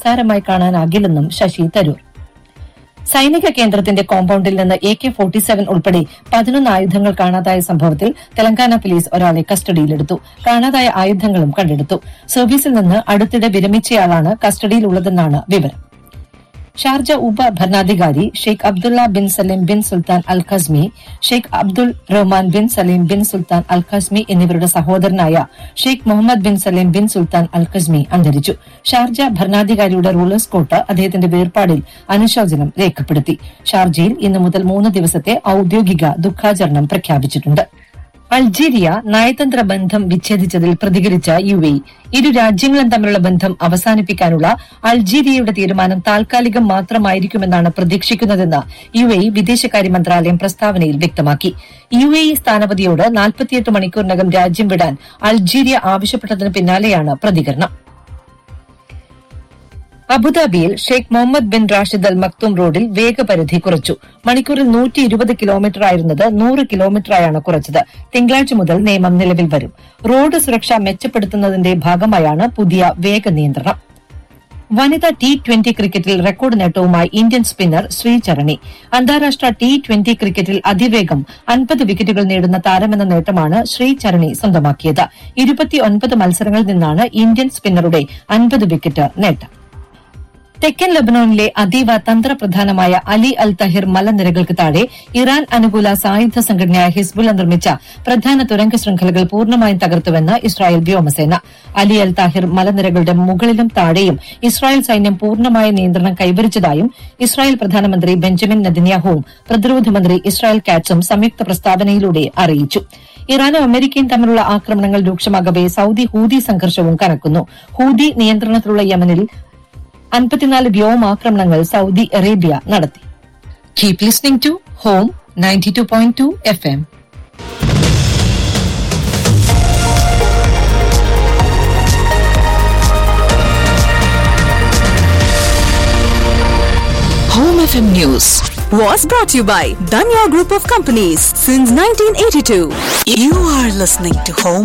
നിസ്സാരമായി കാണാനാകില്ലെന്നും ശശി തരൂർ സൈനിക കേന്ദ്രത്തിന്റെ കോമ്പൌണ്ടിൽ നിന്ന് എ കെ ഫോർട്ടി സെവൻ ഉൾപ്പെടെ പതിനൊന്ന് ആയുധങ്ങൾ കാണാതായ സംഭവത്തിൽ തെലങ്കാന പോലീസ് ഒരാളെ കസ്റ്റഡിയിലെടുത്തു കാണാതായ ആയുധങ്ങളും കണ്ടെടുത്തു സർവീസിൽ നിന്ന് അടുത്തിടെ വിരമിച്ചയാളാണ് കസ്റ്റഡിയിലുള്ളതെന്നാണ് വിവരം ഷാർജ ഉപ ഭരണാധികാരി Sheikh Abdullah bin Saleem bin Sultan Al Qasimi Sheikh Abdul Rahman bin Saleem bin Sultan Al Qasimi എന്നിവരുടെ സഹോദരനായ Sheikh Mohammed bin Saleem bin Sultan Al Qasimi അന്തരിച്ചു ഷാർജ ഭരണാധികാരിയുടെ റൂളേഴ്സ് കോർട്ട് അദ്ദേഹത്തിന്റെ വേർപാടിൽ അനുശോചനം രേഖപ്പെടുത്തി ഷാർജയിൽ ഇന്നു മുതൽ മൂന്ന് ദിവസത്തെ ഔദ്യോഗിക ദുഃഖാചരണം പ്രഖ്യാപിച്ചിട്ടുണ്ട് അൾജീരിയ നയതന്ത്ര ബന്ധം വിച്ഛേദിച്ചതിൽ പ്രതികരിച്ച യു എ ഇരു രാജ്യങ്ങളും തമ്മിലുള്ള ബന്ധം അവസാനിപ്പിക്കാനുള്ള അൾജീരിയയുടെ തീരുമാനം താൽക്കാലികം മാത്രമായിരിക്കുമെന്നാണ് പ്രതീക്ഷിക്കുന്നതെന്ന് യു എ വിദേശകാര്യ മന്ത്രാലയം പ്രസ്താവനയിൽ വ്യക്തമാക്കി യു എ സ്ഥാനപതിയോട് നാൽപ്പത്തിയെട്ട് മണിക്കൂറിനകം രാജ്യം വിടാൻ അൾജീരിയ ആവശ്യപ്പെട്ടതിന് പിന്നാലെയാണ് പ്രതികരണം അബുദാബിയിൽ Sheikh Mohammed bin Rashid Al Maktoum റോഡിൽ വേഗപരിധി കുറച്ചു മണിക്കൂറിൽ നൂറ്റി ഇരുപത് കിലോമീറ്റർ ആയിരുന്നത് നൂറ് കിലോമീറ്ററായാണ് കുറച്ചത് തിങ്കളാഴ്ച മുതൽ നിയമം നിലവിൽ വരും റോഡ് സുരക്ഷ മെച്ചപ്പെടുത്തുന്നതിന്റെ ഭാഗമായാണ് പുതിയ വേഗ നിയന്ത്രണം വനിതാ ടി ട്വന്റി ക്രിക്കറ്റിൽ റെക്കോർഡ് നേട്ടവുമായി ഇന്ത്യൻ സ്പിന്നർ ശ്രീചരണി അന്താരാഷ്ട്ര ടി ട്വന്റി ക്രിക്കറ്റിൽ അതിവേഗം അൻപത് വിക്കറ്റുകൾ നേടുന്ന താരമെന്ന നേട്ടമാണ് ശ്രീചരണി സ്വന്തമാക്കിയത് ഇരുപത്തിയൊൻപത് മത്സരങ്ങളിൽ നിന്നാണ് ഇന്ത്യൻ സ്പിന്നറുടെ അൻപത് വിക്കറ്റ് നേട്ടം തെക്കൻ ലബനോനിലെ അതീവ തന്ത്രപ്രധാനമായ അലി അൽ തഹിർ മലനിരകൾക്ക് താഴെ ഇറാൻ അനുകൂല സായുധ സംഘടനയായ ഹിസ്ബുള്ള നിർമ്മിച്ച പ്രധാന തുരങ്ക ശൃംഖലകൾ പൂർണ്ണമായും തകർത്തുവെന്ന് ഇസ്രായേൽ വ്യോമസേന അലി അൽ താഹിർ മലനിരകളുടെ മുകളിലും താഴെയും ഇസ്രായേൽ സൈന്യം പൂർണ്ണമായ നിയന്ത്രണം കൈവരിച്ചതായും ഇസ്രായേൽ പ്രധാനമന്ത്രി ബെഞ്ചമിൻ നെതന്യാഹുവും പ്രതിരോധ മന്ത്രി ഇസ്രായേൽ കാറ്റ്സും സംയുക്ത പ്രസ്താവനയിലൂടെ അറിയിച്ചു ഇറാനും അമേരിക്കയും തമ്മിലുള്ള ആക്രമണങ്ങൾ രൂക്ഷമാകവെ സൌദി ഹൂതി സംഘർഷവും കനക്കുന്നു ഹൂതി നിയന്ത്രണത്തിലുള്ള യമനിൽ അൻപത്തിനാല് വ്യോമാക്രമണങ്ങൾ സൌദി അറേബ്യ നടത്തി keep listening to home ninety two point two F M Home FM News was brought to you by Danya Group of Companies since 1982. You are listening to Home